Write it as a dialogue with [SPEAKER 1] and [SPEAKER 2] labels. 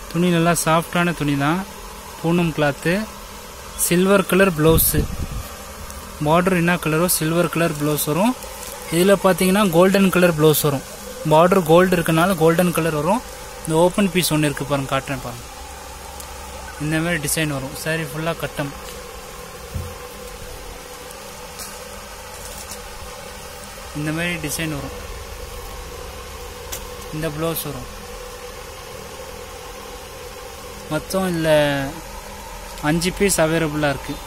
[SPEAKER 1] துணி நல்லா சாஃப்டான துணி தான் Poonam cloth silver colour blouse border என்ன கலரோ சில்வர் கலர் ப்ளவுஸ் வரும் இதில் பார்த்தீங்கன்னா கோல்டன் கலர் ப்ளவுஸ் வரும் பார்டர் கோல்டு இருக்கனால கோல்டன் கலர் வரும் இந்த ஓப்பன் பீஸ் ஒன்று இருக்குது பாருங்க காட்டுறேன் பாருங்க இந்த மாதிரி டிசைன் வரும் சாரி ஃபுல்லாக கட்டம் இந்த மாதிரி டிசைன் வரும் இந்த ப்ளவுஸ் வரும் மொத்தம் இதில் அஞ்சு பீஸ் அவைலபிளாக இருக்குது